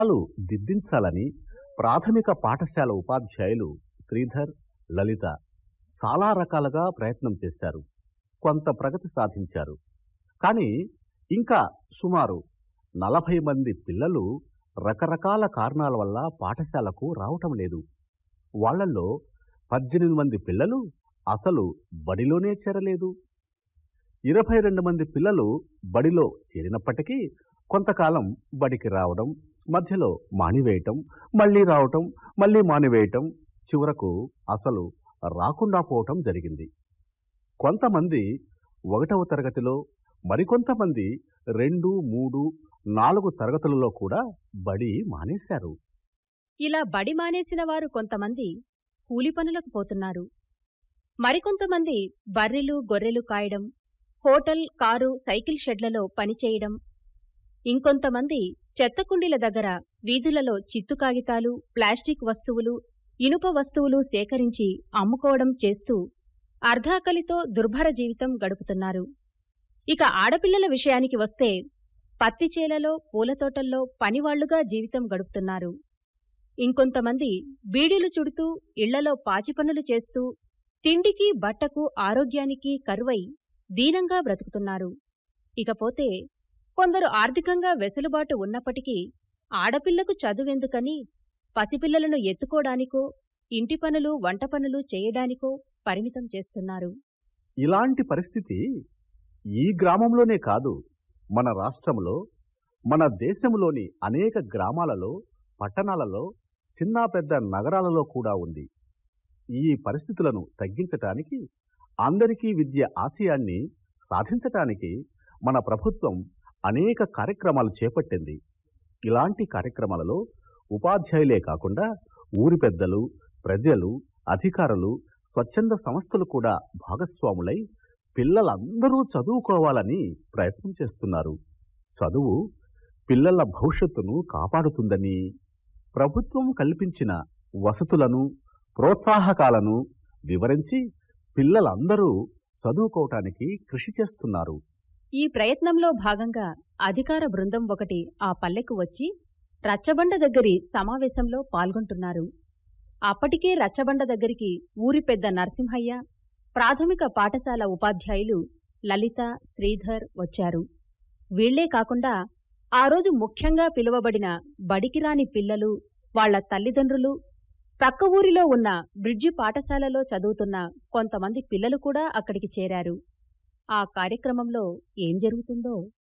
పాఠశాలలు దిద్దించాలని ప్రాథమిక పాఠశాల ఉపాధ్యాయులు శ్రీధర్ లలిత చాలా రకాలుగా ప్రయత్నం చేశారు కొంత ప్రగతి సాధించారు కానీ ఇంకా సుమారు నలభై మంది పిల్లలు రకరకాల కారణాల వల్ల పాఠశాలకు రావటం లేదు వాళ్ళల్లో పద్దెనిమిది మంది పిల్లలు అసలు బడిలోనే చేరలేదు ఇరవై రెండు మంది పిల్లలు బడిలో చేరినప్పటికీ కొంతకాలం బడికి రావడం మధ్యలో మానివేయటం మళ్ళీ రావటం మళ్ళీ మానివేయటం చివరకు అసలు రాకుండా పోవటం జరిగింది కొంతమంది ఒకటవ తరగతిలో మరికొంతమంది రెండు మూడు నాలుగు తరగతులలో కూడా బడి మానేశారు ఇలా బడి మానేసిన వారు కొంతమంది కూలి పనులకు పోతున్నారు మరికొంతమంది బర్రెలు గొర్రెలు కాయడం హోటల్ కారు సైకిల్ షెడ్లలో పనిచేయడం ఇంకొంతమంది చెత్తకుండీల దగ్గర వీధులలో చిత్తు కాగితాలు ప్లాస్టిక్ వస్తువులు ఇనుప వస్తువులు సేకరించి అమ్ముకోవడం చేస్తూ అర్ధాకలితో దుర్భర జీవితం గడుపుతున్నారు ఇక ఆడపిల్లల విషయానికి వస్తే పత్తి చేలలో పూలతోటల్లో పనివాళ్లుగా జీవితం గడుపుతున్నారు ఇంకొంతమంది బీడీలు చుడుతూ ఇళ్లలో పాచిపనులు చేస్తూ తిండికి బట్టకు ఆరోగ్యానికి కరువై దీనంగా బ్రతుకుతున్నారు ఇకపోతే కొందరు ఆర్థికంగా వెసులుబాటు ఉన్నప్పటికీ ఆడపిల్లకు చదువెందుకని పసిపిల్లలను ఎత్తుకోడానికో ఇంటి పనులు వంట పనులు చేయడానికో పరిమితం చేస్తున్నారు ఇలాంటి పరిస్థితి ఈ గ్రామంలోనే కాదు మన రాష్ట్రంలో మన దేశంలోని అనేక గ్రామాలలో పట్టణాలలో చిన్న పెద్ద నగరాలలో కూడా ఉంది ఈ పరిస్థితులను తగ్గించటానికి అందరికీ విద్య ఆశయాన్ని సాధించటానికి మన ప్రభుత్వం అనేక కార్యక్రమాలు చేపట్టింది ఇలాంటి కార్యక్రమాలలో ఉపాధ్యాయులే కాకుండా ఊరి పెద్దలు ప్రజలు అధికారులు స్వచ్ఛంద సంస్థలు కూడా భాగస్వాములై పిల్లలందరూ చదువుకోవాలని ప్రయత్నం చేస్తున్నారు చదువు పిల్లల భవిష్యత్తును కాపాడుతుందని ప్రభుత్వం కల్పించిన వసతులను ప్రోత్సాహకాలను వివరించి పిల్లలందరూ చదువుకోవటానికి కృషి చేస్తున్నారు ఈ ప్రయత్నంలో భాగంగా అధికార బృందం ఒకటి ఆ పల్లెకు వచ్చి రచ్చబండ దగ్గరి సమావేశంలో పాల్గొంటున్నారు అప్పటికే రచ్చబండ దగ్గరికి ఊరి పెద్ద నరసింహయ్య ప్రాథమిక పాఠశాల ఉపాధ్యాయులు లలిత శ్రీధర్ వచ్చారు వీళ్లే కాకుండా ఆ రోజు ముఖ్యంగా పిలువబడిన బడికిరాని పిల్లలు వాళ్ల తల్లిదండ్రులు పక్క ఊరిలో ఉన్న బ్రిడ్జి పాఠశాలలో చదువుతున్న కొంతమంది పిల్లలు కూడా అక్కడికి చేరారు ఆ కార్యక్రమంలో ఏం జరుగుతుందో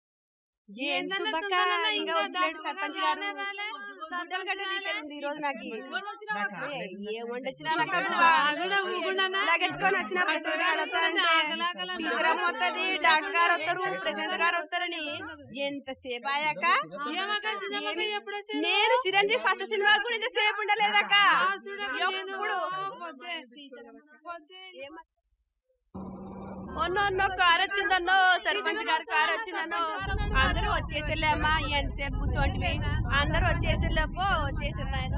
ఏందన్న సుందరన్న ఇంకా వచ్చాడు సర్పంచ్ గారు సంతలు గడ్డ తీసేది ఈ రోజు నాకు ఏం వండొచ్చినా లగెత్తుకొని వచ్చిన ప్రెసిడెంట్ గారు వస్తారంటే టీచర్ అమ్మ వస్తుంది డాక్టర్ గారు వస్తారు ప్రెసిడెంట్ గారు వస్తారని ఎంతసేపు అయ్యాక నేను చిరంజీవి ఫస్ట్ సినిమా కూడా ఇంతసేపు ఉండలేదక్క ఎప్పుడు ఒన్నో కార్ వచ్చిందన్నో సర్పంచ్ గారి కార్ వచ్చిందన్నో అందరూ వచ్చేసిలే అమ్మా ఎంతసేపు కూర్చోండి అందరూ వచ్చేసిలేపో వచ్చేసిల్లాయను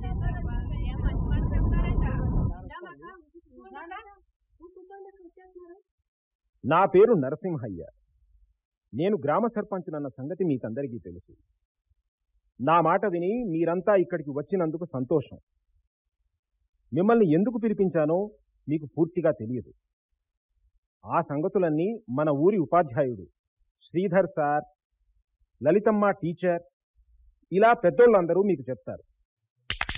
నా పేరు నరసింహయ్య నేను గ్రామ సర్పంచునన్న సంగతి మీకందరికీ తెలుసు నా మాట విని మీరంతా ఇక్కడికి వచ్చినందుకు సంతోషం మిమ్మల్ని ఎందుకు పిలిపించానో మీకు పూర్తిగా తెలియదు ఆ సంగతులన్నీ మన ఊరి ఉపాధ్యాయుడు శ్రీధర్ సార్ లలితమ్మ టీచర్ ఇలా పెద్దోళ్ళందరూ మీకు చెప్తారు